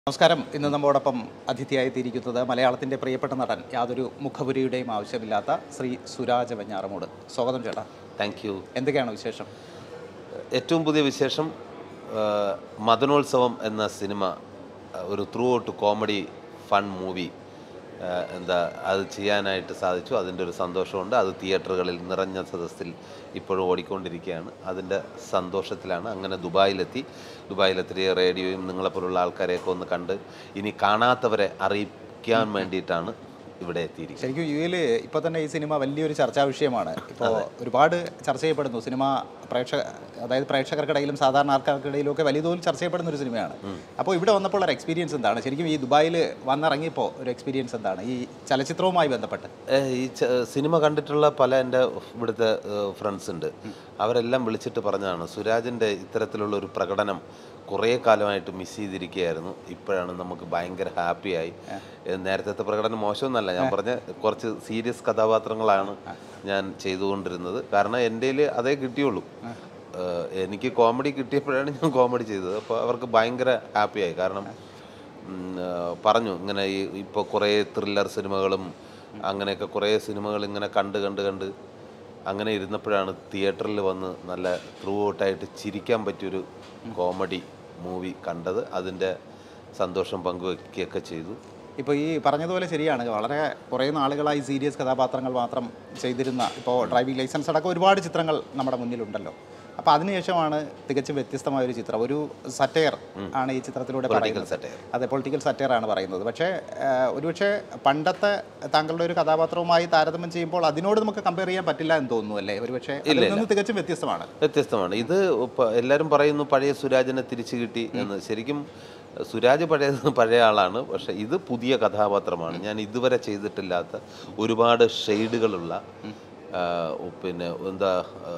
നമസ്കാരം ഇന്ന് നമ്മോടൊപ്പം അതിഥിയായി തീരിക്കുന്നത് മലയാളത്തിൻ്റെ പ്രിയപ്പെട്ട നടൻ യാതൊരു മുഖപുരിയുടെയും ആവശ്യമില്ലാത്ത ശ്രീ സുരാജ് വെഞ്ഞാറമൂട് സ്വാഗതം ചേട്ടാ താങ്ക് യു എന്തൊക്കെയാണ് വിശേഷം ഏറ്റവും പുതിയ വിശേഷം ആ, മദനോത്സവം എന്ന സിനിമ ആ, ഒരു throughout comedy fun movie എന്താ അത് ചെയ്യാനായിട്ട് സാധിച്ചു അതിൻ്റെ ഒരു സന്തോഷമുണ്ട് അത് തിയേറ്ററുകളിൽ നിറഞ്ഞ സദസ്സിൽ ഇപ്പോഴും ഓടിക്കൊണ്ടിരിക്കുകയാണ് അതിൻ്റെ സന്തോഷത്തിലാണ് അങ്ങനെ ദുബായിലെത്തി ദുബായിലെത്തിയ റേഡിയോയും നിങ്ങളെപ്പോലുള്ള ആൾക്കാരെയൊക്കെ ഒന്ന് കണ്ട് ഇനി കാണാത്തവരെ അറിയിക്കാൻ വേണ്ടിയിട്ടാണ് ഇവിടെ എത്തിയിരിക്കുന്നത് ശരിക്കും യു എയിൽ ഇപ്പോൾ തന്നെ ഈ സിനിമ വലിയൊരു ചർച്ചാ വിഷയമാണ് ഇപ്പോൾ ഒരുപാട് ചർച്ച ചെയ്യപ്പെടുന്നു സിനിമ പ്രേക്ഷക അതായത് പ്രേക്ഷകർക്കിടയിലും സാധാരണ ആൾക്കാർക്കിടയിലും ഒക്കെ വലിയ തോതിൽ ചർച്ച ചെയ്യപ്പെടുന്ന ഒരു സിനിമയാണ് അപ്പോൾ ഇവിടെ വന്നപ്പോൾ ഒരു എക്സ്പീരിയൻസ് എന്താണ് ശരിക്കും ഈ ദുബായിൽ വന്നിറങ്ങിയപ്പോൾ ഒരു എക്സ്പീരിയൻസ് എന്താണ് ഈ ചലച്ചിത്രവുമായി ബന്ധപ്പെട്ട് ഏഹ് ഈ ച- സിനിമ കണ്ടിട്ടുള്ള പല എൻ്റെ ഇവിടുത്തെ ഫ്രണ്ട്സ് ഉണ്ട് അവരെല്ലാം വിളിച്ചിട്ട് പറഞ്ഞതാണ് സുരാജിൻ്റെ ഇത്തരത്തിലുള്ള ഒരു പ്രകടനം കുറേ കാലമായിട്ട് മിസ് ചെയ്തിരിക്കുകയായിരുന്നു ഇപ്പോഴാണ് നമുക്ക് ഭയങ്കര ഹാപ്പിയായി നേരത്തെ പ്രകടനം മോശമൊന്നല്ല ഞാൻ പറഞ്ഞ കുറച്ച് സീരിയസ് കഥാപാത്രങ്ങളാണ് ഞാൻ ചെയ്തുകൊണ്ടിരുന്നത് കാരണം എൻ്റെ അതേ കിട്ടിയുള്ളൂ ഏഹ് എനിക്ക് കോമഡി കിട്ടിയപ്പോഴാണ് ഞാൻ കോമഡി ചെയ്തത് അപ്പോൾ അവർക്ക് ഭയങ്കര ഹാപ്പിയായി കാരണം ഉം, ആ, പറഞ്ഞു ഇങ്ങനെ ഈ ഇപ്പോൾ കുറേ ത്രില്ലർ സിനിമകളും അങ്ങനെയൊക്കെ കുറേ സിനിമകൾ ഇങ്ങനെ കണ്ട് കണ്ട് കണ്ട് അങ്ങനെ ഇരുന്നപ്പോഴാണ് തിയേറ്ററിൽ വന്ന് നല്ല ത്രൂ ഔട്ടായിട്ട് ചിരിക്കാൻ പറ്റിയൊരു കോമഡി മൂവി കണ്ടത് അതിൻ്റെ സന്തോഷം പങ്കുവയ്ക്കുകയൊക്കെ ചെയ്തു ഇപ്പോൾ ഈ പറഞ്ഞതുപോലെ ശരിയാണ് വളരെ കുറേ നാളുകളായി സീരിയസ് കഥാപാത്രങ്ങൾ മാത്രം ചെയ്തിരുന്ന ഇപ്പോൾ ഡ്രൈവിംഗ് ലൈസൻസ് അടക്കം ഒരുപാട് ചിത്രങ്ങൾ നമ്മുടെ മുന്നിലുണ്ടല്ലോ അപ്പോൾ അതിനുശേഷമാണ് തികച്ചും വ്യത്യസ്തമായ ഒരു ചിത്രം ഒരു സറ്റയർ ആണ് ഈ ചിത്രത്തിലൂടെ പറയുന്നത് satire. അതെ പൊളിറ്റിക്കൽ സറ്റയർ ആണ് പറയുന്നത് പക്ഷേ ആഹ്, ഒരുപക്ഷെ പണ്ടത്തെ താങ്കളുടെ ഒരു കഥാപാത്രവുമായി താരതമ്യം ചെയ്യുമ്പോൾ അതിനോട് നമുക്ക് കമ്പയർ ചെയ്യാൻ പറ്റില്ല എന്ന് തോന്നുന്നു അല്ലേ ഒരുപക്ഷെ അതിൽ നിന്ന് തികച്ചും വ്യത്യസ്തമാണ് വ്യത്യസ്തമാണ് ഇത് ഇപ്പ- എല്ലാവരും പറയുന്നു പഴയ സുരാജിനെ തിരിച്ചു കിട്ടി എന്ന് ശരിക്കും സുരാജ് പഴയ പഴയ ആളാണ് പക്ഷെ ഇത് പുതിയ കഥാപാത്രമാണ് ഞാൻ ഇതുവരെ ചെയ്തിട്ടില്ലാത്ത ഒരുപാട് ഷെയ്ഡുകളുള്ള ആ, പിന്നെ എന്താ ആ,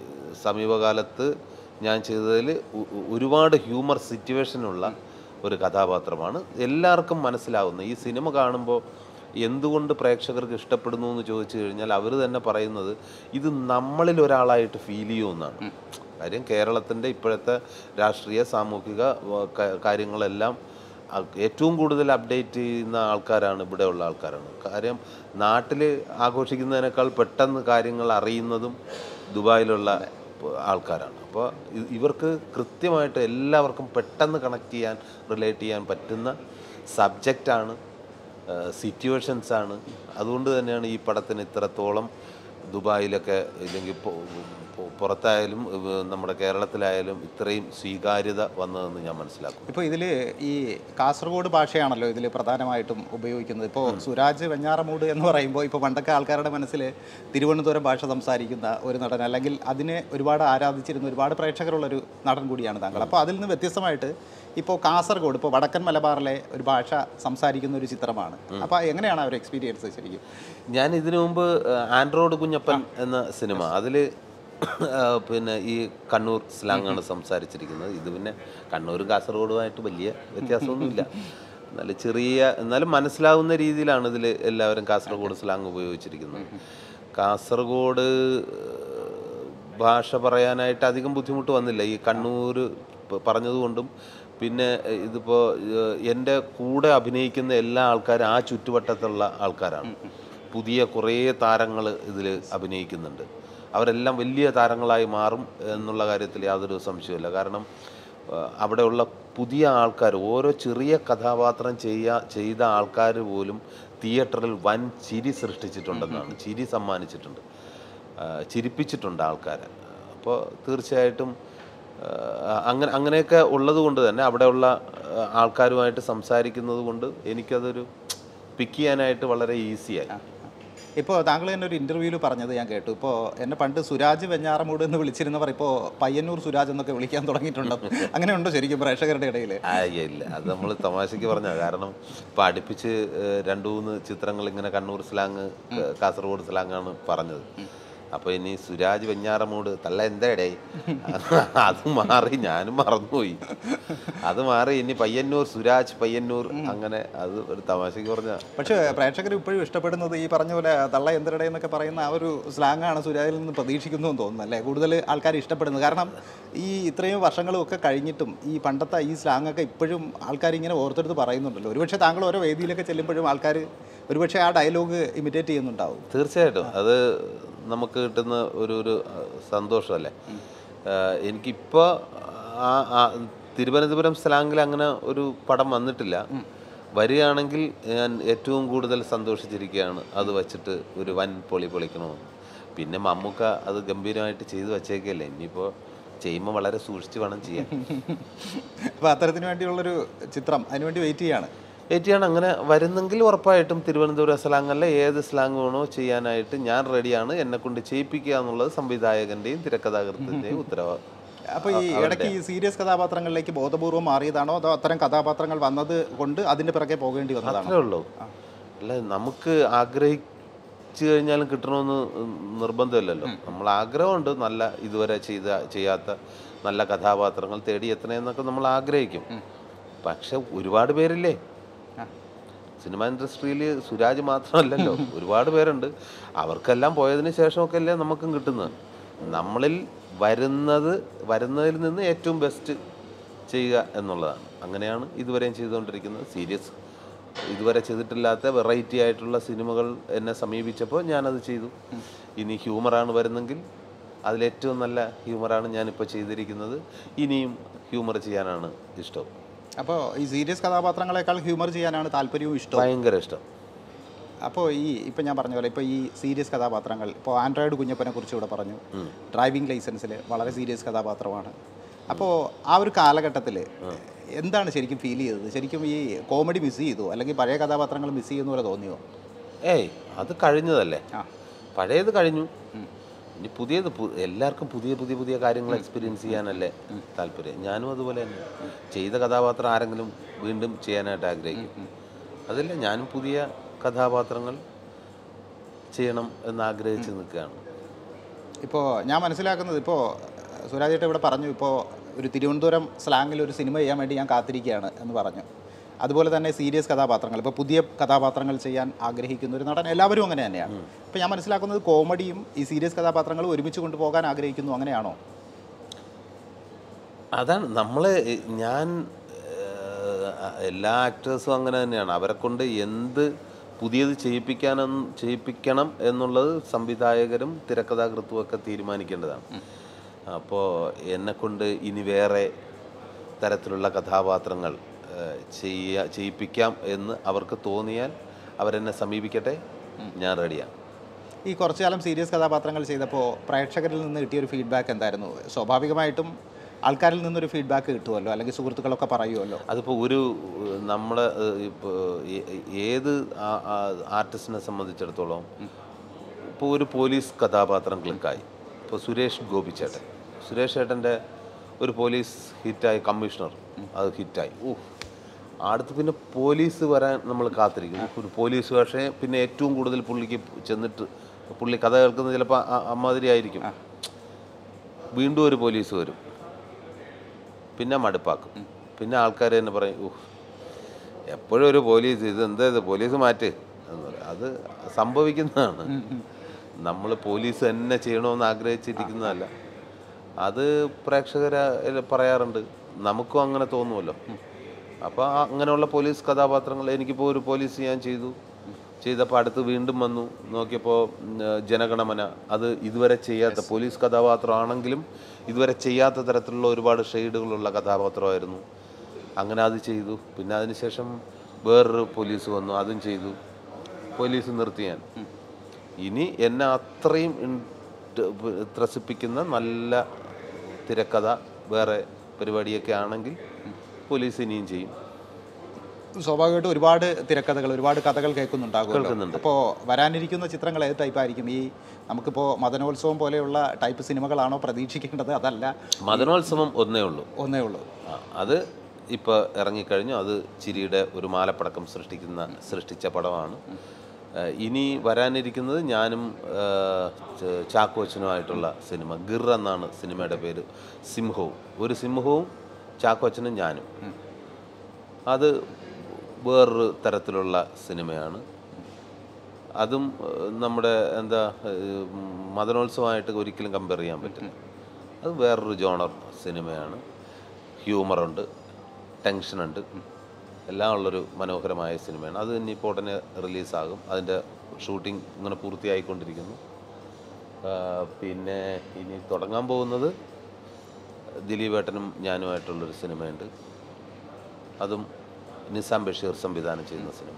സമീപകാലത്ത് ഞാൻ ചെയ്തതിൽ ഒരുപാട് ഹ്യൂമർ സിറ്റുവേഷനുള്ള ഒരു കഥാപാത്രമാണ് എല്ലാവർക്കും മനസ്സിലാവുന്ന ഈ സിനിമ കാണുമ്പോൾ എന്തുകൊണ്ട് പ്രേക്ഷകർക്ക് ഇഷ്ടപ്പെടുന്നു എന്ന് ചോദിച്ചു കഴിഞ്ഞാൽ അവർ തന്നെ പറയുന്നത് ഇത് നമ്മളിൽ ഒരാളായിട്ട് ഫീൽ ചെയ്യുമെന്നാണ് കാര്യം കേരളത്തിൻ്റെ ഇപ്പോഴത്തെ രാഷ്ട്രീയ സാമൂഹിക വ- ക- കാര്യങ്ങളെല്ലാം അ- ഏറ്റവും കൂടുതൽ അപ്ഡേറ്റ് ചെയ്യുന്ന ആൾക്കാരാണ് ഇവിടെയുള്ള ആൾക്കാരാണ് കാര്യം നാട്ടിൽ ആഘോഷിക്കുന്നതിനേക്കാൾ പെട്ടെന്ന് കാര്യങ്ങൾ അറിയുന്നതും ദുബായിലുള്ള പ- ആൾക്കാരാണ് അപ്പോൾ ഇ- ഇവർക്ക് കൃത്യമായിട്ട് എല്ലാവർക്കും പെട്ടെന്ന് കണക്ട് ചെയ്യാൻ റിലേറ്റ് ചെയ്യാൻ പറ്റുന്ന സബ്ജക്റ്റാണ് സിറ്റുവേഷൻസ് ആണ് അതുകൊണ്ട് തന്നെയാണ് ഈ പടത്തിന് ഇത്രത്തോളം ദുബായിലൊക്കെ ഇല്ലെങ്കിൽ പൊ- പൊ- പുറത്തായാലും ഏഹ്, നമ്മുടെ കേരളത്തിലായാലും ഇത്രയും സ്വീകാര്യത വന്നതെന്ന് ഞാൻ മനസ്സിലാക്കും ഇപ്പോൾ ഇതിൽ ഈ കാസർഗോഡ് ഭാഷയാണല്ലോ ഇതിൽ പ്രധാനമായിട്ടും ഉപയോഗിക്കുന്നത് ഇപ്പോൾ സുരാജ് വെഞ്ഞാറമൂട് എന്ന് പറയുമ്പോൾ ഇപ്പോൾ പണ്ടൊക്കെ ആൾക്കാരുടെ മനസ്സിൽ തിരുവനന്തപുരം ഭാഷ സംസാരിക്കുന്ന ഒരു നടൻ അല്ലെങ്കിൽ അതിനെ ഒരുപാട് ആരാധിച്ചിരുന്ന ഒരുപാട് പ്രേക്ഷകരുള്ളൊരു നടൻ കൂടിയാണ് താങ്കൾ അപ്പോൾ അതിൽ നിന്ന് വ്യത്യസ്തമായിട്ട് ഇപ്പോൾ കാസർഗോഡ് ഇപ്പോൾ വടക്കൻ മലബാറിലെ ഒരു ഭാഷ സംസാരിക്കുന്ന ഒരു ചിത്രമാണ് അപ്പോൾ എങ്ങനെയാണ് ആ ഒരു എക്സ്പീരിയൻസ് ശരിക്കും ഞാൻ ഇതിനു മുമ്പ് ഏഹ്, ആൻഡ്രോയിഡ് കുഞ്ഞപ്പൻ എന്ന സിനിമ അതിൽ പിന്നെ ഈ കണ്ണൂർ സ്ലാങ് ആണ് സംസാരിച്ചിരിക്കുന്നത് ഇത് പിന്നെ കണ്ണൂരും കാസർഗോഡുമായിട്ട് വലിയ വ്യത്യാസമൊന്നുമില്ല എന്നാലും ചെറിയ എന്നാലും മനസ്സിലാവുന്ന രീതിയിലാണ് ഇതിൽ എല്ലാവരും കാസർഗോഡ് സ്ലാങ് ഉപയോഗിച്ചിരിക്കുന്നത് കാസർഗോഡ് ഏഹ്, ഭാഷ പറയാനായിട്ട് അധികം ബുദ്ധിമുട്ട് വന്നില്ല ഈ കണ്ണൂർ പ- പറഞ്ഞതുകൊണ്ടും പിന്നെ ഏഹ്, ഇതിപ്പോൾ ഏഹ്, എൻ്റെ കൂടെ അഭിനയിക്കുന്ന എല്ലാ ആൾക്കാരും ആ ചുറ്റുവട്ടത്തുള്ള ആൾക്കാരാണ് പുതിയ കുറേ താരങ്ങൾ ഇതിൽ അഭിനയിക്കുന്നുണ്ട് അവരെല്ലാം വലിയ താരങ്ങളായി മാറും എന്നുള്ള കാര്യത്തിൽ യാതൊരു സംശയമില്ല കാരണം ഏഹ്, അവിടെയുള്ള പുതിയ ആൾക്കാർ ഓരോ ചെറിയ കഥാപാത്രം ചെയ്യാ ചെയ്ത ആൾക്കാർ പോലും തിയേറ്ററിൽ വൻ ചിരി സൃഷ്ടിച്ചിട്ടുണ്ടെന്നാണ് ചിരി സമ്മാനിച്ചിട്ടുണ്ട് ആ, ചിരിപ്പിച്ചിട്ടുണ്ട് ആൾക്കാരെ അപ്പോൾ തീർച്ചയായിട്ടും ആ, അങ്ങനെ അങ്ങനെയൊക്കെ ഉള്ളത് കൊണ്ട് തന്നെ അവിടെയുള്ള ആ, ആൾക്കാരുമായിട്ട് സംസാരിക്കുന്നത് കൊണ്ട് എനിക്കതൊരു പിക്ക് ചെയ്യാനായിട്ട് വളരെ ഈസിയായി ഇപ്പോൾ താങ്കൾ തന്നെ ഒരു ഇൻ്റർവ്യൂവിൽ പറഞ്ഞത് ഞാൻ കേട്ടു ഇപ്പോൾ എന്നെ പണ്ട് സുരാജ് വെഞ്ഞാറമൂട് എന്ന് വിളിച്ചിരുന്നവർ ഇപ്പോൾ പയ്യന്നൂർ സുരാജ് എന്നൊക്കെ വിളിക്കാൻ തുടങ്ങിയിട്ടുണ്ടോ അങ്ങനെ ഉണ്ടോ ശരിക്കും പ്രേക്ഷകരുടെ ഇടയിൽ ആ ഇല്ല അത് നമ്മൾ തമാശയ്ക്ക് പറഞ്ഞ കാരണം ഇപ്പം അടുപ്പിച്ച് ഏഹ്, രണ്ട് മൂന്ന് ചിത്രങ്ങൾ ഇങ്ങനെ കണ്ണൂർ സ്ലാങ് കാസർഗോഡ് സ്ലാങ്ങാണ് പറഞ്ഞത് അപ്പോൾ ഇനി സുരാജ് വെഞ്ഞാറമൂട് തള്ള എന്തേടേ അത് മാറി ഞാനും മറന്നുപോയി അത് മാറി ഇനി പയ്യന്നൂർ സുരാജ് പയ്യന്നൂർ അങ്ങനെ അത് ഒരു തമാശക്ക് പറഞ്ഞ പക്ഷേ പ്രേക്ഷകർ ഇപ്പോഴും ഇഷ്ടപ്പെടുന്നത് ഈ പറഞ്ഞ പോലെ തള്ള എന്തരടേ എന്നൊക്കെ പറയുന്ന ആ ഒരു സ്ലാങ് ആണ് സുരാജിൽ നിന്ന് പ്രതീക്ഷിക്കുന്നു എന്ന് തോന്നുന്നു അല്ലേ കൂടുതൽ ആൾക്കാർ ഇഷ്ടപ്പെടുന്നത് കാരണം ഈ ഇത്രയും വർഷങ്ങളും ഒക്കെ കഴിഞ്ഞിട്ടും ഈ പണ്ടത്തെ ഈ സ്ലാങ് ഒക്കെ ഇപ്പോഴും ആൾക്കാർ ഇങ്ങനെ ഓർത്തെടുത്ത് പറയുന്നുണ്ടല്ലോ ഒരുപക്ഷെ താങ്കൾ ഓരോ വേദിയിലൊക്കെ ചെല്ലുമ്പോഴും ആൾക്കാർ ഒരുപക്ഷെ ആ ഡയലോഗ് ഇമിറ്റേറ്റ് ചെയ്യുന്നുണ്ടാവും തീർച്ചയായിട്ടും അത് നമുക്ക് കിട്ടുന്ന ഒരു ഒരു സന്തോഷമല്ലേ ആഹ് എനിക്കിപ്പോൾ ആ ആ തിരുവനന്തപുരം സ്ലാങ്ങിൽ അങ്ങനെ ഒരു പടം വന്നിട്ടില്ല വരികയാണെങ്കിൽ ഞാൻ ഏറ്റവും കൂടുതൽ സന്തോഷിച്ചിരിക്കുകയാണ് അത് വച്ചിട്ട് ഒരു വൻ പൊളി പൊളിക്കണമെന്ന് പിന്നെ മമ്മൂക്ക അത് ഗംഭീരമായിട്ട് ചെയ്തു വച്ചേക്കല്ലേ ഇനിയിപ്പോൾ ചെയ്യുമ്പോൾ വളരെ സൂക്ഷിച്ച് വേണം ചെയ്യാൻ അപ്പോൾ അത്തരത്തിന് വേണ്ടിയുള്ളൊരു ചിത്രം അതിനുവേണ്ടി വെയിറ്റ് ചെയ്യാണ് ഏറ്റിയാണ് അങ്ങനെ വരുന്നെങ്കിൽ ഉറപ്പായിട്ടും തിരുവനന്തപുരം സ്ലാങ്ങല്ല ഏത് സ്ലാങ് വേണോ ചെയ്യാനായിട്ട് ഞാൻ റെഡിയാണ് എന്നെ കൊണ്ട് ചെയ്യിപ്പിക്കുക എന്നുള്ളത് സംവിധായകന്റെയും തിരക്കഥാകൃത്തിന്റെയും ഉത്തരവാദിത്വം അപ്പോൾ ഈ ഇടയ്ക്ക് ഈ സീരിയസ് കഥാപാത്രങ്ങളിലേക്ക് ബോധപൂർവം മാറിയതാണോ അതോ അത്തരം കഥാപാത്രങ്ങൾ വന്നത് കൊണ്ട് അതിന്റെ പിറകെ പോകേണ്ടി വന്നതാണോ അത്രേ ഉള്ളൂ അല്ല നമുക്ക് ആഗ്രഹിച്ചു കഴിഞ്ഞാലും കിട്ടണമെന്ന് നിർബന്ധമില്ലല്ലോ നമ്മൾ ആഗ്രഹമുണ്ട് നല്ല ഇതുവരെ ചെയ്ത ചെയ്യാത്ത നല്ല കഥാപാത്രങ്ങൾ തേടി എത്തണമെന്നൊക്കെ നമ്മൾ ആഗ്രഹിക്കും പക്ഷെ ഒരുപാട് പേരില്ലേ ആ. സിനിമ ഇൻഡസ്ട്രിയിൽ സുരാജ് മാത്രമല്ലല്ലോ ഒരുപാട് പേരുണ്ട് അവർക്കെല്ലാം പോയതിന് ശേഷമൊക്കെ അല്ലേ നമുക്കും കിട്ടുന്നത് നമ്മളിൽ വരുന്നത് വരുന്നതിൽ നിന്ന് ഏറ്റവും ബെസ്റ്റ് ചെയ്യുക എന്നുള്ളതാണ് അങ്ങനെയാണ് ഇതുവരെയും ചെയ്തുകൊണ്ടിരിക്കുന്നത് സീരിയസ് ഇതുവരെ ചെയ്തിട്ടില്ലാത്ത വെറൈറ്റി ആയിട്ടുള്ള സിനിമകൾ എന്നെ സമീപിച്ചപ്പോൾ ഞാനത് ചെയ്തു ഇനി ഹ്യൂമറാണ് വരുന്നെങ്കിൽ അതിലേറ്റവും നല്ല ഹ്യൂമറാണ് ഞാനിപ്പോൾ ചെയ്തിരിക്കുന്നത് ഇനിയും ഹ്യൂമർ ചെയ്യാനാണ് ഇഷ്ടം അപ്പോൾ ഈ സീരിയസ് കഥാപാത്രങ്ങളെക്കാൾ ഹ്യൂമർ ചെയ്യാനാണ് താല്പര്യവും ഇഷ്ടവും ഭയങ്കര ഇഷ്ടം അപ്പോൾ ഈ ഇപ്പം ഞാൻ പറഞ്ഞ പോലെ ഇപ്പോൾ ഈ സീരിയസ് കഥാപാത്രങ്ങൾ ഇപ്പോൾ ആൻഡ്രോയിഡ് കുഞ്ഞപ്പനെ കുറിച്ച് ഇവിടെ പറഞ്ഞു ഡ്രൈവിംഗ് ലൈസൻസിൽ വളരെ സീരിയസ് കഥാപാത്രമാണ് അപ്പോൾ ആ ഒരു കാലഘട്ടത്തിൽ എന്താണ് ശരിക്കും ഫീൽ ചെയ്തത് ശരിക്കും ഈ കോമഡി മിസ് ചെയ്തു അല്ലെങ്കിൽ പഴയ കഥാപാത്രങ്ങൾ മിസ് ചെയ്യുന്ന പോലെ തോന്നിയോ ഏയ് അത് കഴിഞ്ഞതല്ലേ ആ പഴയത് കഴിഞ്ഞു ഇനി പുതിയത് പു- എല്ലാവർക്കും പുതിയ പുതിയ പുതിയ കാര്യങ്ങൾ എക്സ്പീരിയൻസ് ചെയ്യാനല്ലേ താല്പര്യം ഞാനും അതുപോലെ തന്നെ ചെയ്ത കഥാപാത്രം ആരെങ്കിലും വീണ്ടും ചെയ്യാനായിട്ട് ആഗ്രഹിക്കും അതല്ല ഞാനും പുതിയ കഥാപാത്രങ്ങൾ ചെയ്യണം എന്ന് ആഗ്രഹിച്ച് നിൽക്കുകയാണ് ഇപ്പോൾ ഞാൻ മനസ്സിലാക്കുന്നത് ഇപ്പോൾ സുരാജേട്ട ഇവിടെ പറഞ്ഞു ഇപ്പോൾ ഒരു തിരുവനന്തപുരം സ്ലാങ്ങിൽ ഒരു സിനിമ ചെയ്യാൻ വേണ്ടി ഞാൻ കാത്തിരിക്കുകയാണ് എന്ന് പറഞ്ഞു അതുപോലെ തന്നെ സീരിയസ് കഥാപാത്രങ്ങൾ ഇപ്പോൾ പുതിയ കഥാപാത്രങ്ങൾ ചെയ്യാൻ ആഗ്രഹിക്കുന്ന ഒരു നടൻ എല്ലാവരും അങ്ങനെ തന്നെയാണ് ഇപ്പോൾ ഞാൻ മനസ്സിലാക്കുന്നത് കോമഡിയും ഈ സീരിയസ് കഥാപാത്രങ്ങളും ഒരുമിച്ച് കൊണ്ടുപോകാൻ ആഗ്രഹിക്കുന്നു അങ്ങനെയാണോ അതാണ് നമ്മൾ ഞാൻ ഏഹ്, എല്ലാ ആക്ടേഴ്സും അങ്ങനെ തന്നെയാണ് അവരെ കൊണ്ട് എന്ത് പുതിയത് ചെയ്യിപ്പിക്കാനും ചെയ്യിപ്പിക്കണം എന്നുള്ളത് സംവിധായകരും തിരക്കഥാകൃത്തും ഒക്കെ തീരുമാനിക്കേണ്ടതാണ് അപ്പോൾ എന്നെക്കൊണ്ട് ഇനി വേറെ തരത്തിലുള്ള കഥാപാത്രങ്ങൾ ഏഹ്, ചെയ്യ ചെയ്യിപ്പിക്കാം എന്ന് അവർക്ക് തോന്നിയാൽ അവരെന്നെ സമീപിക്കട്ടെ ഞാൻ റെഡിയാണ് ഈ കുറച്ചു കാലം സീരിയസ് കഥാപാത്രങ്ങൾ ചെയ്തപ്പോൾ പ്രേക്ഷകരിൽ നിന്ന് കിട്ടിയൊരു ഫീഡ്ബാക്ക് എന്തായിരുന്നു സ്വാഭാവികമായിട്ടും ആൾക്കാരിൽ നിന്നൊരു ഫീഡ്ബാക്ക് കിട്ടുമല്ലോ അല്ലെങ്കിൽ സുഹൃത്തുക്കളൊക്കെ പറയുമല്ലോ അതിപ്പോൾ ഒരു നമ്മൾ ഇപ്പോൾ ഏത് ആർട്ടിസ്റ്റിനെ സംബന്ധിച്ചിടത്തോളം ഇപ്പോൾ ഒരു പോലീസ് കഥാപാത്രം ക്ലിക്കായി ഇപ്പോൾ സുരേഷ് ഗോപിച്ചേട്ടൻ സുരേഷ് ഏട്ടൻ്റെ ഒരു പോലീസ് ഹിറ്റായി കമ്മീഷണർ അത് ഹിറ്റായി ഓ അടുത്ത് പിന്നെ പോലീസ് വരാൻ നമ്മൾ കാത്തിരിക്കും ഒരു പോലീസ് പക്ഷേ പിന്നെ ഏറ്റവും കൂടുതൽ പുള്ളിക്ക് ചെന്നിട്ട് പുള്ളി കഥ കേൾക്കുന്നത് ചിലപ്പോൾ അമ്മാതിരി ആയിരിക്കും വീണ്ടും ഒരു പോലീസ് വരും പിന്നെ മടുപ്പാക്കും പിന്നെ ആൾക്കാർ തന്നെ പറയും ഊഹ് എപ്പോഴും ഒരു പോലീസ് ഇത് എന്താ ഇത് പോലീസ് മാറ്റ് എന്ന് പറയും അത് സംഭവിക്കുന്നതാണ് നമ്മൾ പോലീസ് തന്നെ ചെയ്യണമെന്ന് ആഗ്രഹിച്ചിരിക്കുന്നതല്ല അത് പ്രേക്ഷകർ പറയാറുണ്ട് നമുക്കും അങ്ങനെ തോന്നുമല്ലോ അപ്പോൾ അങ്ങനെയുള്ള പോലീസ് കഥാപാത്രങ്ങൾ എനിക്കിപ്പോൾ ഒരു പോലീസ് ഞാൻ ചെയ്തു ചെയ്തപ്പോൾ അടുത്ത് വീണ്ടും വന്നു നോക്കിയപ്പോൾ ഉം, ജനഗണമന അത് ഇതുവരെ ചെയ്യാത്ത പോലീസ് കഥാപാത്രമാണെങ്കിലും ഇതുവരെ ചെയ്യാത്ത തരത്തിലുള്ള ഒരുപാട് ഷെയ്ഡുകളുള്ള കഥാപാത്രമായിരുന്നു അങ്ങനെ അത് ചെയ്തു പിന്നെ അതിനുശേഷം വേറൊരു പോലീസ് വന്നു അതും ചെയ്തു പോലീസ് നിർത്തി ഞാൻ ഇനി എന്നെ അത്രയും ഇൻട്- ത്രസിപ്പിക്കുന്ന നല്ല തിരക്കഥ വേറെ പരിപാടിയൊക്കെ ആണെങ്കിൽ പോലീസ് ഇനിയും ചെയ്യും സ്വാഭാവികമായിട്ടും ഒരുപാട് തിരക്കഥകൾ ഒരുപാട് കഥകൾ കേൾക്കുന്നുണ്ടാകുമല്ലോ കേൾക്കുന്നുണ്ട്. അപ്പോൾ വരാനിരിക്കുന്ന ചിത്രങ്ങൾ ഏത് ടൈപ്പായിരിക്കും ഈ നമുക്കിപ്പോൾ മദനോത്സവം പോലെയുള്ള ടൈപ്പ് സിനിമകളാണോ പ്രതീക്ഷിക്കേണ്ടത് അതല്ല മദനോത്സവം ഒന്നേ ഉള്ളൂ ഒന്നേ ഉള്ളൂ ആ, അത് ഇപ്പോൾ ഇറങ്ങിക്കഴിഞ്ഞു അത് ചിരിയുടെ ഒരു മാലപ്പടക്കം സൃഷ്ടിക്കുന്ന സൃഷ്ടിച്ച പടമാണ് ഏഹ് ഇനി വരാനിരിക്കുന്നത് ഞാനും ഏഹ്, ച- ചാക്കോച്ചനുമായിട്ടുള്ള സിനിമ ഗിർ എന്നാണ് സിനിമയുടെ പേര് സിംഹവും ഒരു സിംഹവും ചാക്കോച്ചനും ഞാനും അത് വേറൊരു തരത്തിലുള്ള സിനിമയാണ് അതും ഏഹ്, നമ്മുടെ എന്താ ഏഹ്, മദനോത്സവമായിട്ട് ഒരിക്കലും കമ്പയർ ചെയ്യാൻ പറ്റില്ല അത് വേറൊരു ജോണർ സിനിമയാണ് ഹ്യൂമറുണ്ട് ടെൻഷനുണ്ട് എല്ലാം ഉള്ളൊരു മനോഹരമായ സിനിമയാണ് അത് ഇനിയിപ്പോൾ ഉടനെ റിലീസാകും അതിൻ്റെ ഷൂട്ടിംഗ് ഇങ്ങനെ പൂർത്തിയായിക്കൊണ്ടിരിക്കുന്നു ആഹ് പിന്നെ ഇനി തുടങ്ങാൻ പോകുന്നത് ദിലീപേട്ടനും ഞാനുമായിട്ടുള്ളൊരു സിനിമയുണ്ട് അതും നിസാം ബഷീർ സംവിധാനം ചെയ്യുന്ന സിനിമ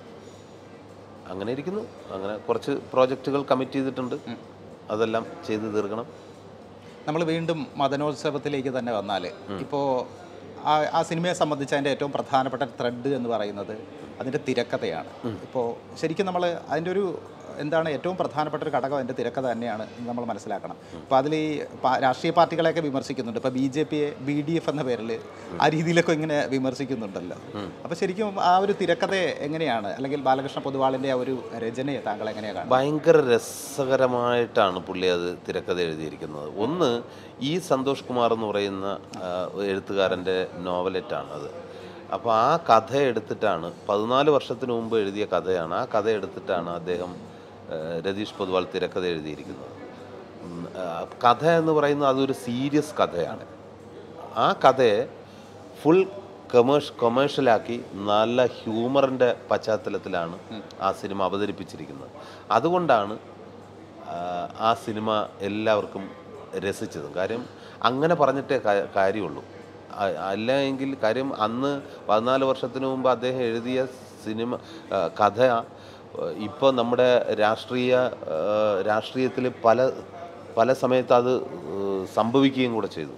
അങ്ങനെ ഇരിക്കുന്നു അങ്ങനെ കുറച്ച് പ്രോജക്റ്റുകൾ കമ്മിറ്റ് ചെയ്തിട്ടുണ്ട് അതെല്ലാം ചെയ്തു തീർക്കണം നമ്മൾ വീണ്ടും മദനോത്സവത്തിലേക്ക് തന്നെ വന്നാൽ ഇപ്പോൾ ആ ആ സിനിമയെ സംബന്ധിച്ച് അതിൻ്റെ ഏറ്റവും പ്രധാനപ്പെട്ട ത്രെഡ് എന്ന് പറയുന്നത് അതിൻ്റെ തിരക്കഥയാണ് ഇപ്പോൾ ശരിക്കും നമ്മൾ അതിൻ്റെ ഒരു എന്താണ് ഏറ്റവും പ്രധാനപ്പെട്ട ഒരു ഘടകം അതിൻ്റെ തിരക്കഥ തന്നെയാണ് എന്ന് നമ്മൾ മനസ്സിലാക്കണം അപ്പോൾ അതിൽ ഈ പാ- രാഷ്ട്രീയ പാർട്ടികളെയൊക്കെ വിമർശിക്കുന്നുണ്ട് ഇപ്പോൾ ബി ജെ പിയെ ബി ഡി എഫ് എന്ന പേരിൽ ആ രീതിയിലൊക്കെ ഇങ്ങനെ വിമർശിക്കുന്നുണ്ടല്ലോ അപ്പോൾ ശരിക്കും ആ ഒരു തിരക്കഥ എങ്ങനെയാണ് അല്ലെങ്കിൽ ബാലകൃഷ്ണ പൊതുവാളിൻ്റെ ആ ഒരു രചനയെ താങ്കൾ എങ്ങനെയാണ് കാണുന്നത് ഭയങ്കര രസകരമായിട്ടാണ് പുള്ളി അത് തിരക്കഥ എഴുതിയിരിക്കുന്നത് ഒന്ന് ഈ സന്തോഷ് കുമാർ എന്ന് പറയുന്ന ആ, എഴുത്തുകാരൻ്റെ നോവലറ്റാണ് അത് അപ്പോൾ ആ കഥ എടുത്തിട്ടാണ് പതിനാല് വർഷത്തിന് മുമ്പ് എഴുതിയ കഥയാണ് ആ കഥ എടുത്തിട്ടാണ് അദ്ദേഹം ആ, രതീഷ് പൊതുവാൾ തിരക്കഥ എഴുതിയിരിക്കുന്നത് ഉം, ആ, കഥ എന്ന് പറയുന്നത് അതൊരു സീരിയസ് കഥയാണ് ആ കഥയെ ഫുൾ കൊമേഴ്സ് കൊമേഴ്ഷ്യലാക്കി നല്ല ഹ്യൂമറിൻ്റെ പശ്ചാത്തലത്തിലാണ് ആ സിനിമ അവതരിപ്പിച്ചിരിക്കുന്നത് അതുകൊണ്ടാണ് ആ, ആ സിനിമ എല്ലാവർക്കും രസിച്ചതും കാര്യം അങ്ങനെ പറഞ്ഞിട്ടേ കാ- കാര്യമുള്ളൂ അ- അല്ല എങ്കിൽ കാര്യം അന്ന് പതിനാല് വർഷത്തിന് മുമ്പ് അദ്ദേഹം എഴുതിയ സിനിമ ആ, കഥ ഇപ്പോൾ നമ്മുടെ രാഷ്ട്രീയ രാഷ്ട്രീയത്തിൽ പല പല സമയത്ത് അത് ഏഹ്, സംഭവിക്കുകയും കൂടെ ചെയ്തു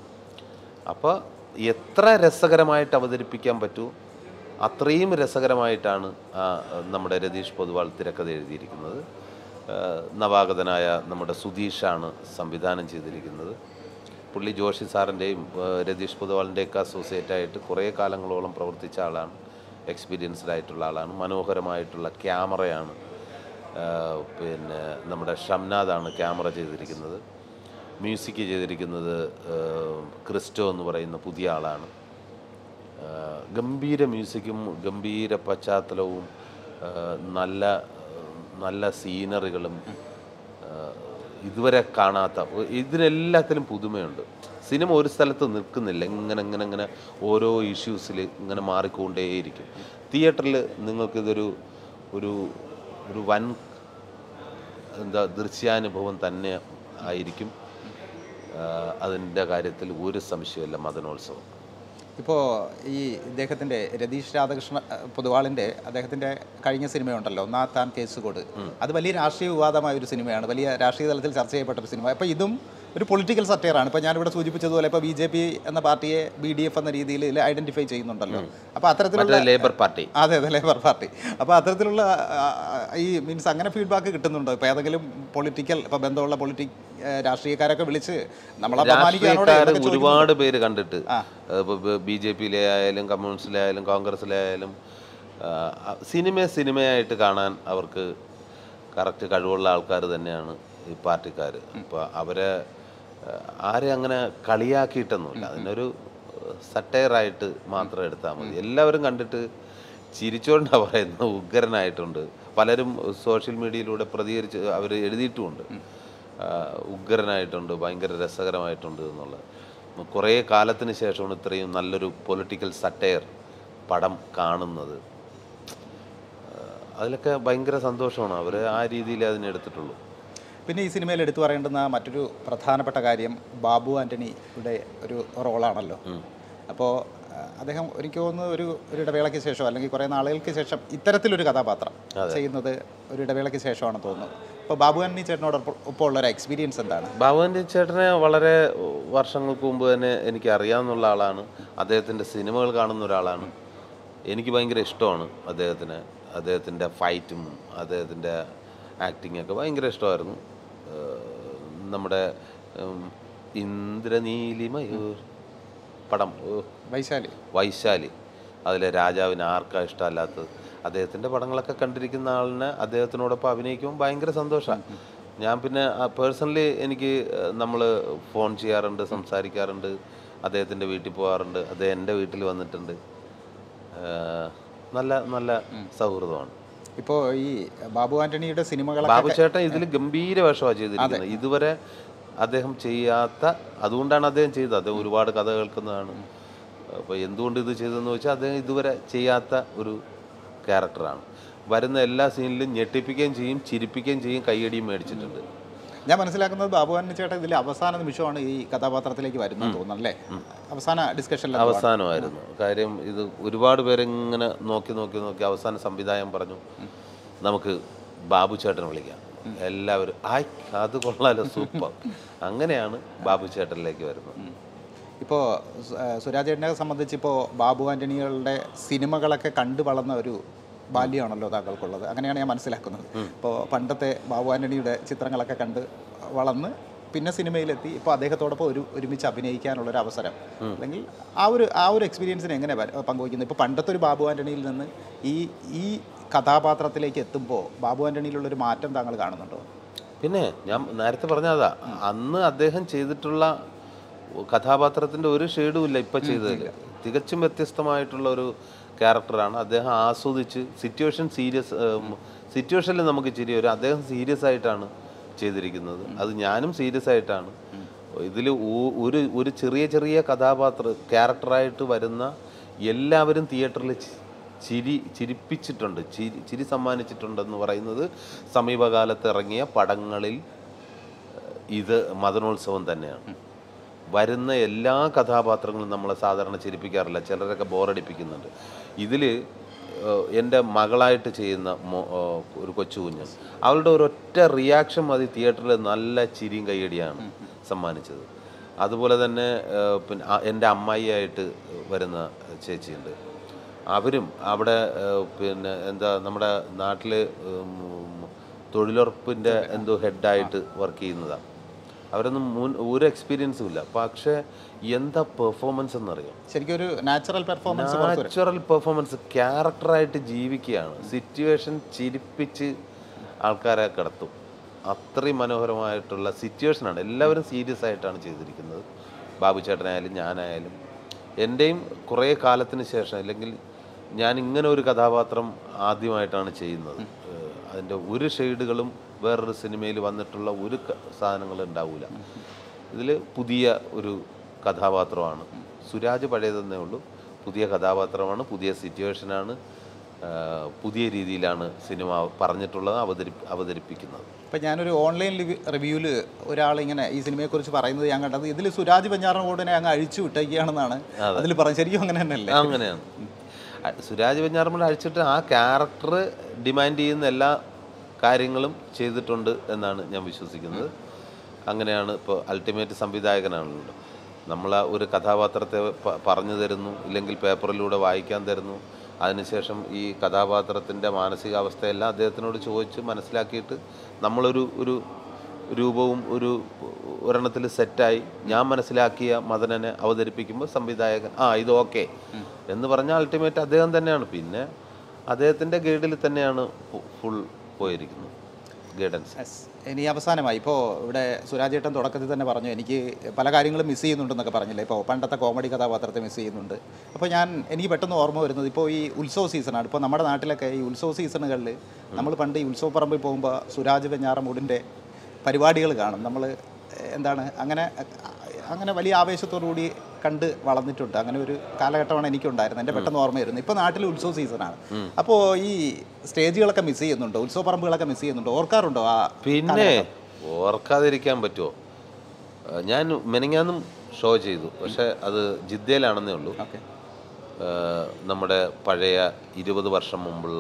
അപ്പോൾ എത്ര രസകരമായിട്ട് അവതരിപ്പിക്കാൻ പറ്റൂ അത്രയും രസകരമായിട്ടാണ് ആ, നമ്മുടെ രതീഷ് പൊതുവാൾ തിരക്കഥ എഴുതിയിരിക്കുന്നത് ആ, നവാഗതനായ നമ്മുടെ സുധീഷാണ് സംവിധാനം ചെയ്തിരിക്കുന്നത് പുള്ളി ജോഷി സാറിൻ്റെയും രതീഷ് പൊതുവാളിൻ്റെയൊക്കെ അസോസിയേറ്റ് ആയിട്ട് കുറേ കാലങ്ങളോളം പ്രവർത്തിച്ച ആളാണ് എക്സ്പീരിയൻസ്ഡ് ആയിട്ടുള്ള ആളാണ് മനോഹരമായിട്ടുള്ള ക്യാമറയാണ് ആ, പിന്നെ നമ്മുടെ ഷംനാദാണ് ക്യാമറ ചെയ്തിരിക്കുന്നത് മ്യൂസിക് ചെയ്തിരിക്കുന്നത് ആ, ക്രിസ്റ്റോ എന്ന് പറയുന്ന പുതിയ ആളാണ് ആ, ഗംഭീര മ്യൂസിക്കും ഗംഭീര പശ്ചാത്തലവും ആ, നല്ല നല്ല സീനറികളും ആ, ഇതുവരെ കാണാത്ത ഒ- ഇതിനെല്ലാത്തിലും പുതുമയുണ്ട് സിനിമ ഒരു സ്ഥലത്ത് നിൽക്കുന്നില്ല ഇങ്ങനെ ഇങ്ങനെ ഇങ്ങനെ ഓരോ ഇഷ്യൂസിൽ ഇങ്ങനെ മാറിക്കൊണ്ടേയിരിക്കും തിയേറ്ററിൽ നിങ്ങൾക്കിതൊരു ഒരു ഒരു വൻ എന്താ ദൃശ്യാനുഭവം തന്നെ ആയിരിക്കും അതിൻ്റെ കാര്യത്തിൽ ഒരു സംശയമില്ല മദനോത്സവം ഇപ്പോൾ ഈ ഇദ്ദേഹത്തിൻ്റെ രതീഷ് രാധാകൃഷ്ണ അഹ് പൊതുവാളിൻ്റെ അദ്ദേഹത്തിൻ്റെ കഴിഞ്ഞ സിനിമയുണ്ടല്ലോ നാ താൻ കേസുകോട് അത് വലിയ രാഷ്ട്രീയ വിവാദമായ ഒരു സിനിമയാണ് വലിയ രാഷ്ട്രീയ തലത്തിൽ ചർച്ച ചെയ്യപ്പെട്ട ഒരു സിനിമ അപ്പോൾ ഇതും ഒരു പൊളിറ്റിക്കൽ സറ്റയറാണ് ഇപ്പോൾ ഞാനിവിടെ സൂചിപ്പിച്ചതുപോലെ ഇപ്പോൾ ബി ജെ പി എന്ന പാർട്ടിയെ ബി ഡി എഫ് എന്ന രീതിയിൽ ഇതിൽ ഐഡൻറ്റിഫൈ ചെയ്യുന്നുണ്ടല്ലോ അപ്പോൾ അത്തരത്തിലുള്ള മറ്റേ ലേബർ പാർട്ടി അതെ അതെ ലേബർ പാർട്ടി അപ്പോൾ അത്തരത്തിലുള്ള ആ, ആ, ഈ മീൻസ് അങ്ങനെ ഫീഡ്ബാക്ക് കിട്ടുന്നുണ്ടോ ഇപ്പോൾ ഏതെങ്കിലും പൊളിറ്റിക്കൽ ഇപ്പോൾ ബന്ധമുള്ള പൊളിറ്റിക് രാഷ്ട്രീയക്കാരൊക്കെ വിളിച്ച് നമ്മളെ അപമാനിക്കാനോട് രാഷ്ട്രീയക്കാർ എന്തൊക്കെ ചോദിക്കുന്നുണ്ട്? ഒരുപാട് പേര് കണ്ടിട്ട് ആ. ബി ജെ പിയിലെ ആയാലും കമ്മ്യൂണിസ്റ്റിലെ ആയാലും കോൺഗ്രസ്സിലെ ആയാലും ആ, സിനിമയെ സിനിമയായിട്ട് കാണാൻ അവർക്ക് കറക്റ്റ് കഴിവുള്ള ആൾക്കാർ തന്നെയാണ് ഈ പാർട്ടിക്കാർ അപ്പോൾ അവരെ ആ, ആരെ അങ്ങനെ കളിയാക്കിയിട്ടൊന്നുമില്ല അതിനൊരു സട്ടയറായിട്ട് മാത്രം എടുത്താൽ മതി എല്ലാവരും കണ്ടിട്ട് ചിരിച്ചുകൊണ്ടാണ് പറയുന്നത് ഉഗ്രനായിട്ടുണ്ട് പലരും സോഷ്യൽ മീഡിയയിലൂടെ പ്രതികരിച്ച് അവർ എഴുതിയിട്ടുമുണ്ട് ആ, ഉഗ്രനായിട്ടുണ്ട് ഭയങ്കര രസകരമായിട്ടുണ്ട് എന്നുള്ളത് കുറേ കാലത്തിന് ശേഷമാണ് ഇത്രയും നല്ലൊരു പൊളിറ്റിക്കൽ സട്ടയർ പടം കാണുന്നത് ആ, അതിലൊക്കെ ഭയങ്കര സന്തോഷമാണ് അവർ ആ രീതിയിൽ അതിനെടുത്തിട്ടുള്ളൂ പിന്നെ ഈ സിനിമയിൽ എടുത്തു പറയേണ്ടുന്ന മറ്റൊരു പ്രധാനപ്പെട്ട കാര്യം ബാബു ആൻ്റണിയുടെ ഒരു റോളാണല്ലോ അപ്പോൾ അദ്ദേഹം എനിക്ക് തോന്നുന്നു ഒരു ഒരു ഇടവേളയ്ക്ക് ശേഷം അല്ലെങ്കിൽ കുറേ നാളുകൾക്ക് ശേഷം ഇത്തരത്തിലൊരു കഥാപാത്രം ചെയ്യുന്നത് ഒരു ഇടവേളയ്ക്ക് ശേഷമാണെന്ന് തോന്നുന്നു അപ്പോൾ ബാബു ആൻ്റണി ചേട്ടനോടൊപ്പം ഒപ്പം ഉള്ള ഒരു എക്സ്പീരിയൻസ് എന്താണ് ഭവൻ്റെ ചേട്ടനെ വളരെ വർഷങ്ങൾക്ക് മുമ്പ് തന്നെ എനിക്ക് അറിയാവുന്ന ആളാണ് അദ്ദേഹത്തിൻ്റെ സിനിമകൾ കാണുന്ന ഒരാളാണ് എനിക്ക് ഭയങ്കര ഇഷ്ടമാണ് അദ്ദേഹത്തിന് അദ്ദേഹത്തിൻ്റെ ഫൈറ്റും അദ്ദേഹത്തിൻ്റെ ആക്ടിങ് ഒക്കെ ഭയങ്കര ഇഷ്ടമായിരുന്നു ഏഹ് നമ്മുടെ ഉം, ഇന്ദ്രനീലിമയൂർ പടം ഓ, വൈശാലി വൈശാലി അതിലെ രാജാവിന് ആർക്കാ ഇഷ്ടമല്ലാത്തത് അദ്ദേഹത്തിൻ്റെ പടങ്ങളൊക്കെ കണ്ടിരിക്കുന്ന ആളിനെ അദ്ദേഹത്തിനോടൊപ്പം അഭിനയിക്കുമ്പോൾ ഭയങ്കര സന്തോഷമാണ് ഞാൻ പിന്നെ പേഴ്സണലി എനിക്ക് നമ്മൾ ഫോൺ ചെയ്യാറുണ്ട് സംസാരിക്കാറുണ്ട് അദ്ദേഹത്തിൻ്റെ വീട്ടിൽ പോകാറുണ്ട് അദ്ദേഹം എൻ്റെ വീട്ടിൽ വന്നിട്ടുണ്ട് ഏഹ് നല്ല നല്ല സൗഹൃദമാണ് ഇപ്പോൾ ഈ ബാബു ആന്റണിയുടെ സിനിമകളൊക്കെ ബാബു ചേട്ടൻ ഇതിൽ ഗംഭീര വേഷമാണ് ചെയ്തിരിക്കുന്നത് ഇതുവരെ അദ്ദേഹം ചെയ്യാത്ത അതുകൊണ്ടാണ് അദ്ദേഹം ചെയ്തത് അദ്ദേഹം ഒരുപാട് കഥ കേൾക്കുന്നതാണ് അപ്പോൾ എന്തുകൊണ്ട് ഇത് ചെയ്തതെന്ന് വെച്ചാൽ അദ്ദേഹം ഇതുവരെ ചെയ്യാത്ത ഒരു ക്യാരക്ടറാണ് വരുന്ന എല്ലാ സീനിലും ഞെട്ടിപ്പിക്കുകയും ചെയ്യും ചിരിപ്പിക്കുകയും ചെയ്യും കയ്യടിയും മേടിച്ചിട്ടുണ്ട് ഞാൻ മനസ്സിലാക്കുന്നത് ബാബു ആന്റണി ചേട്ടൻ ഇതിൽ അവസാന നിമിഷമാണ് ഈ കഥാപാത്രത്തിലേക്ക് വരുന്നത് തോന്നുന്നു അല്ലേ അവസാന ഡിസ്കഷനിൽ അവസാനമായിരുന്നു കാര്യം ഇത് ഒരുപാട് പേരിങ്ങനെ നോക്കി നോക്കി നോക്കി അവസാന സംവിധായകൻ പറഞ്ഞു നമുക്ക് ബാബു ചേട്ടനെ വിളിക്കാം എല്ലാവരും ആയ് അത് കൊള്ളാലോ സൂപ്പർ അങ്ങനെയാണ് ബാബു ചേട്ടനിലേക്ക് വരുന്നത് ഇപ്പോൾ സുരാജ് ചേട്ടനെ സംബന്ധിച്ച് ഇപ്പോൾ ബാബു ആന്റണികളുടെ സിനിമകളൊക്കെ കണ്ടു വളർന്ന ഒരു ബാല്യമാണല്ലോ താങ്കൾക്കുള്ളത് അങ്ങനെയാണ് ഞാൻ മനസ്സിലാക്കുന്നത് ഇപ്പോൾ പണ്ടത്തെ ബാബു ആന്റണിയുടെ ചിത്രങ്ങളൊക്കെ കണ്ട് വളർന്ന് പിന്നെ സിനിമയിലെത്തി ഇപ്പോൾ അദ്ദേഹത്തോടൊപ്പം ഒരു ഒരുമിച്ച് അഭിനയിക്കാനുള്ളൊരു അവസരം അല്ലെങ്കിൽ ആ ഒരു ആ ഒരു എക്സ്പീരിയൻസിനെ എങ്ങനെ വ- പങ്കുവയ്ക്കുന്നത് ഇപ്പോൾ പണ്ടത്തെ ഒരു ബാബു ആന്റണിയിൽ നിന്ന് ഈ ഈ കഥാപാത്രത്തിലേക്ക് എത്തുമ്പോൾ ബാബു ആന്റണിയിലുള്ളൊരു മാറ്റം താങ്കൾ കാണുന്നുണ്ടോ പിന്നെ ഞാൻ നേരത്തെ പറഞ്ഞതാ അന്ന് അദ്ദേഹം ചെയ്തിട്ടുള്ള കഥാപാത്രത്തിന്റെ ഒരു ഷെയ്ഡും ഇല്ല ഇപ്പൊ ചെയ്തതിൽ തികച്ചും വ്യത്യസ്തമായിട്ടുള്ള ഒരു ക്യാരക്ടറാണ് അദ്ദേഹം ആസ്വദിച്ച് സിറ്റുവേഷൻ സീരിയസ് സിറ്റുവേഷനിൽ നമുക്ക് ചിരി വരും അദ്ദേഹം സീരിയസ് ആയിട്ടാണ് ചെയ്തിരിക്കുന്നത് അത് ഞാനും സീരിയസ് ആയിട്ടാണ് ഇതിൽ ഒരു ഒരു ചെറിയ ചെറിയ കഥാപാത്ര ക്യാരക്ടറായിട്ട് വരുന്ന എല്ലാവരും തിയേറ്ററിൽ ചിരി ചിരിപ്പിച്ചിട്ടുണ്ട് ചിരി ചിരി സമ്മാനിച്ചിട്ടുണ്ടെന്ന് പറയുന്നത് സമീപകാലത്ത് ഇറങ്ങിയ പടങ്ങളിൽ ഇത് മദനോത്സവം തന്നെയാണ് വരുന്ന എല്ലാ കഥാപാത്രങ്ങളും നമ്മളെ സാധാരണ ചിരിപ്പിക്കാറില്ല ചിലരൊക്കെ ബോറടിപ്പിക്കുന്നുണ്ട് ഇതിൽ എൻ്റെ മകളായിട്ട് ചെയ്യുന്ന മോ- ഏഹ് ഒരു കൊച്ചു കുഞ്ഞ് അവളുടെ ഒരൊറ്റ റിയാക്ഷൻ മതി തിയേറ്ററിൽ നല്ല ചിരിയും കയ്യടിയാണ് സമ്മാനിച്ചത് അതുപോലെ തന്നെ ഏഹ് പിന്നെ അ- എൻ്റെ അമ്മായിയായിട്ട് വരുന്ന ചേച്ചിയുണ്ട് അവരും അവിടെ ഏഹ് പിന്നെ എന്താ നമ്മുടെ നാട്ടിൽ തൊഴിലുറപ്പിൻ്റെ എന്തോ ഹെഡായിട്ട് വർക്ക് ചെയ്യുന്നതാണ് അവരൊന്നും മുൻ ഒരു എക്സ്പീരിയൻസും ഇല്ല പക്ഷേ എന്താ പെർഫോമൻസ് എന്നറിയാം ശരിക്കും ഒരു നാച്ചുറൽ പെർഫോമൻസ് നാച്ചുറൽ പെർഫോമൻസ് ക്യാരക്ടറായിട്ട് ജീവിക്കുകയാണ് സിറ്റുവേഷൻ ചിരിപ്പിച്ച് ആൾക്കാരെ കിടത്തും അത്രയും മനോഹരമായിട്ടുള്ള സിറ്റുവേഷനാണ് എല്ലാവരും സീരിയസ് ആയിട്ടാണ് ചെയ്തിരിക്കുന്നത് ബാബു ചേട്ടനായാലും ഞാനായാലും എൻ്റെയും കുറേ കാലത്തിന് ശേഷം അല്ലെങ്കിൽ ഞാൻ ഇങ്ങനെ ഒരു കഥാപാത്രം ആദ്യമായിട്ടാണ് ചെയ്യുന്നത് ഏഹ് അതിൻ്റെ ഒരു ഷെയ്ഡുകളും വേറൊരു സിനിമയിൽ വന്നിട്ടുള്ള ഒരു ക- സാധനങ്ങൾ ഉണ്ടാവില്ല ഇതിൽ പുതിയ ഒരു കഥാപാത്രമാണ് സുരാജ് പഴയതെന്നേ ഉള്ളൂ പുതിയ കഥാപാത്രമാണ് പുതിയ സിറ്റുവേഷനാണ് ആഹ് പുതിയ രീതിയിലാണ് സിനിമ പറഞ്ഞിട്ടുള്ളത് അവതരി അവതരിപ്പിക്കുന്നത് ഇപ്പം ഞാനൊരു ഓൺലൈൻ റിവ്യൂവിൽ ഒരാൾ ഇങ്ങനെ ഈ സിനിമയെക്കുറിച്ച് പറയുന്നത് ഞാൻ കണ്ടത് ഇതിൽ സുരാജ് വെഞ്ഞാറമൂടിനെ അങ്ങ് അഴിച്ചു വിട്ടേക്കുകയാണെന്നാണ് അതിൽ പറഞ്ഞത് ശരിക്കും അങ്ങനെ തന്നെയല്ലേ അങ്ങനെയാണ് അ- സുരാജ് വെഞ്ഞാറമ്മൂട് അഴിച്ചിട്ട് ആ ക്യാരക്ടർ ഡിമാൻഡ് ചെയ്യുന്ന എല്ലാ കാര്യങ്ങളും ചെയ്തിട്ടുണ്ട് എന്നാണ് ഞാൻ വിശ്വസിക്കുന്നത് അങ്ങനെയാണ് ഇപ്പോൾ അൾട്ടിമേറ്റ് സംവിധായകനാണല്ലോ നമ്മൾ ഒരു കഥാപാത്രത്തെ പ- പറഞ്ഞു തരുന്നു ഇല്ലെങ്കിൽ പേപ്പറിലൂടെ വായിക്കാൻ തരുന്നു അതിനുശേഷം ഈ കഥാപാത്രത്തിൻ്റെ മാനസികാവസ്ഥയെല്ലാം അദ്ദേഹത്തിനോട് ചോദിച്ച് മനസ്സിലാക്കിയിട്ട് നമ്മളൊരു ഒരു രൂപവും ഒരു ഒരെണ്ണത്തിൽ സെറ്റായി ഞാൻ മനസ്സിലാക്കിയ മദനനെ അവതരിപ്പിക്കുമ്പോൾ സംവിധായകൻ ആ ഇത് ഓക്കെ എന്ന് പറഞ്ഞാൽ അൾട്ടിമേറ്റ് അദ്ദേഹം തന്നെയാണ് പിന്നെ അദ്ദേഹത്തിൻ്റെ ഗൈഡിൽ തന്നെയാണ് ഫുൾ പോയിരിക്കുന്നത് ഗൈഡൻസ് Yes. ഇനി അവസാനമായി ഇപ്പോൾ ഇവിടെ സുരാജ് ഏട്ടൻ തുടക്കത്തിൽ തന്നെ പറഞ്ഞു എനിക്ക് പല കാര്യങ്ങളും മിസ് ചെയ്യുന്നുണ്ടെന്നൊക്കെ പറഞ്ഞില്ലേ ഇപ്പോൾ പണ്ടത്തെ കോമഡി കഥാപാത്രത്തെ മിസ് ചെയ്യുന്നുണ്ട് അപ്പോൾ ഞാൻ എനിക്ക് പെട്ടെന്ന് ഓർമ്മ വരുന്നത് ഇപ്പോൾ ഈ ഉത്സവ സീസണാണ് ഇപ്പോൾ നമ്മുടെ നാട്ടിലൊക്കെ ഈ ഉത്സവ സീസണുകളിൽ നമ്മൾ പണ്ട് ഈ ഉത്സവ പറമ്പിൽ പോകുമ്പോൾ സുരാജ് വെഞ്ഞാറമൂടിൻ്റെ പരിപാടികൾ കാണും നമ്മൾ എന്താണ് അങ്ങനെ അങ്ങനെ വലിയ ആവേശത്തോടു കൂടി കണ്ട് വളർന്നിട്ടുണ്ട് അങ്ങനെ ഒരു കാലഘട്ടമാണ് എനിക്കുണ്ടായിരുന്നത് എൻ്റെ പെട്ടെന്ന് ഓർമ്മ വരുന്നത് ഇപ്പോൾ നാട്ടിൽ ഉത്സവ സീസണാണ് അപ്പോൾ ഈ സ്റ്റേജുകളൊക്കെ മിസ് ചെയ്യുന്നുണ്ടോ ഉത്സവ പറമ്പുകളൊക്കെ മിസ് ചെയ്യുന്നുണ്ടോ ഓർക്കാറുണ്ടോ ആ പിന്നെ ഓർക്കാതിരിക്കാൻ പറ്റുമോ ആ, ഞാൻ മെനങ്ങാന്നും ഷോ ചെയ്തു പക്ഷേ അത് ജിദ്ദയിലാണെന്നേ ഉള്ളൂ ഓക്കെ ആ, നമ്മുടെ പഴയ ഇരുപത് വർഷം മുമ്പുള്ള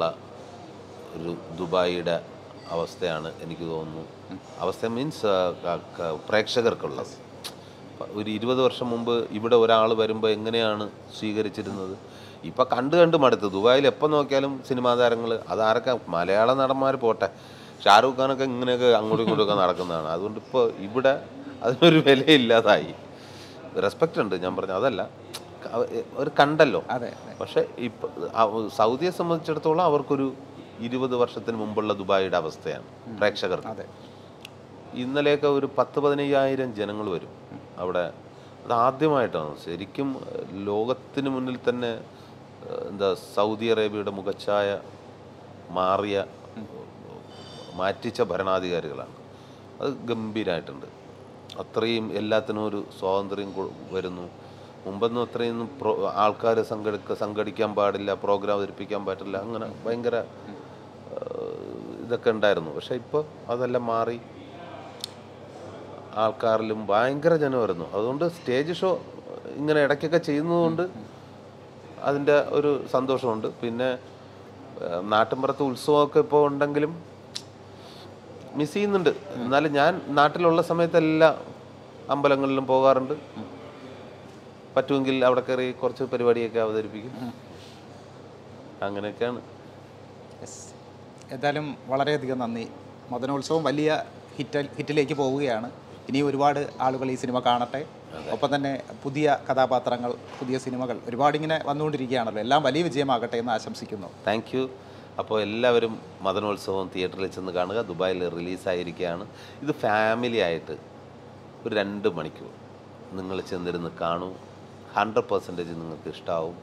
ഒരു ദുബായിയുടെ അവസ്ഥയാണ് എനിക്ക് തോന്നുന്നു അവസ്ഥ മീൻസ് പ്രേക്ഷകർക്കുള്ളത് പ- ഒരു ഇരുപത് വർഷം മുമ്പ് ഇവിടെ ഒരാൾ വരുമ്പോൾ എങ്ങനെയാണ് സ്വീകരിച്ചിരുന്നത് ഇപ്പം കണ്ട് കണ്ട് മടുത്ത് ദുബായിൽ എപ്പോൾ നോക്കിയാലും സിനിമാ താരങ്ങൾ അതാരൊക്കെ മലയാള നടന്മാർ പോട്ടെ ഷാരൂഖ് ഖാനൊക്കെ ഇങ്ങനെയൊക്കെ അങ്ങോട്ടും ഇങ്ങോട്ടും ഒക്കെ നടക്കുന്നതാണ് അതുകൊണ്ട് ഇപ്പോൾ ഇവിടെ അതിനൊരു വിലയില്ലാതായി റെസ്പെക്റ്റ് ഉണ്ട് ഞാൻ പറഞ്ഞു അതല്ല അവർ കണ്ടല്ലോ അതെ അതെ പക്ഷെ ഇപ്പം സൗദിയെ സംബന്ധിച്ചിടത്തോളം അവർക്കൊരു ഇരുപത് വർഷത്തിന് മുമ്പുള്ള ദുബായിയുടെ അവസ്ഥയാണ് പ്രേക്ഷകർക്ക് അതെ ഇന്നലെയൊക്കെ ഒരു പത്ത് പതിനയ്യായിരം ജനങ്ങൾ വരും അവിടെ അത് ആദ്യമായിട്ടാണ് ശരിക്കും ഏഹ്, ലോകത്തിന് മുന്നിൽ തന്നെ ഏഹ്, എന്താ സൗദി അറേബ്യയുടെ മുഖച്ഛായ മാറിയ മാറ്റിച്ച ഭരണാധികാരികളാണ് അത് ഗംഭീരമായിട്ടുണ്ട് അത്രയും എല്ലാത്തിനും ഒരു സ്വാതന്ത്ര്യം കൊ- വരുന്നു മുമ്പൊന്നും അത്രയൊന്നും പ്രോ ആൾക്കാർ സംഘടിക്ക സംഘടിക്കാൻ പാടില്ല പ്രോഗ്രാം അവതരിപ്പിക്കാൻ പറ്റില്ല അങ്ങനെ ഭയങ്കര ഏഹ്, ഇതൊക്കെ ഉണ്ടായിരുന്നു പക്ഷേ ഇപ്പോൾ അതെല്ലാം മാറി ആൾക്കാരിലും ഭയങ്കര ജനം വരുന്നു അതുകൊണ്ട് സ്റ്റേജ് ഷോ ഇങ്ങനെ ഇടയ്ക്കൊക്കെ ചെയ്യുന്നതുകൊണ്ട് അതിൻ്റെ ഒരു സന്തോഷമുണ്ട് പിന്നെ ഏഹ്, നാട്ടിൻപുറത്ത് ഉത്സവമൊക്കെ ഇപ്പോൾ ഉണ്ടെങ്കിലും മിസ് ചെയ്യുന്നുണ്ട് എന്നാലും ഞാൻ നാട്ടിലുള്ള സമയത്ത് എല്ലാ അമ്പലങ്ങളിലും പോകാറുണ്ട് പറ്റുമെങ്കിൽ അവിടെ കയറി കുറച്ച് പരിപാടിയൊക്കെ അവതരിപ്പിക്കും അങ്ങനെയൊക്കെയാണ് യെസ് എന്തായാലും വളരെയധികം നന്ദി മദനോത്സവം വലിയ ഹിറ്റ് ഹിറ്റിലേക്ക് പോവുകയാണ് ഇനി ഒരുപാട് ആളുകൾ ഈ സിനിമ കാണട്ടെ ഒപ്പം തന്നെ പുതിയ കഥാപാത്രങ്ങൾ പുതിയ സിനിമകൾ ഒരുപാട് ഇങ്ങനെ വന്നുകൊണ്ടിരിക്കുകയാണല്ലോ എല്ലാം വലിയ വിജയമാകട്ടെ എന്ന് ആശംസിക്കുന്നു താങ്ക് യു അപ്പോൾ എല്ലാവരും മദനോത്സവം തിയേറ്ററിൽ ചെന്ന് കാണുക ദുബായിൽ റിലീസായിരിക്കുകയാണ് ഇത് ഫാമിലി ആയിട്ട് ഒരു രണ്ട് മണിക്കൂർ നിങ്ങൾ ചെന്നിരുന്ന് കാണൂ ഹൺഡ്രഡ് പെർസെൻറ്റേജ് നിങ്ങൾക്ക് ഇഷ്ടമാവും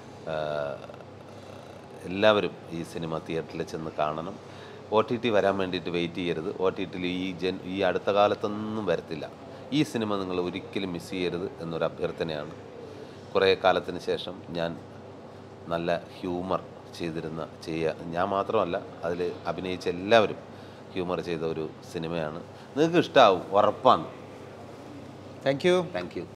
എല്ലാവരും ഈ സിനിമ തിയേറ്ററിൽ ചെന്ന് കാണണം ഒ ടി ടി വരാൻ വേണ്ടിയിട്ട് വെയിറ്റ് ചെയ്യരുത് ഒ ടി ടിയിൽ ഈ ജൻ ഈ അടുത്ത കാലത്തൊന്നും വരത്തില്ല ഈ സിനിമ നിങ്ങൾ ഒരിക്കലും മിസ് ചെയ്യരുത് എന്നൊരു അഭ്യർത്ഥനയാണ് കുറേ കാലത്തിന് ശേഷം ഞാൻ നല്ല ഹ്യൂമർ ചെയ്തിരുന്ന ചെയ്യുക ഞാൻ മാത്രമല്ല അതിൽ അഭിനയിച്ച എല്ലാവരും ഹ്യൂമർ ചെയ്ത ഒരു സിനിമയാണ് നിങ്ങൾക്ക് ഇഷ്ടമാവും ഉറപ്പാണ് താങ്ക് യു താങ്ക് യു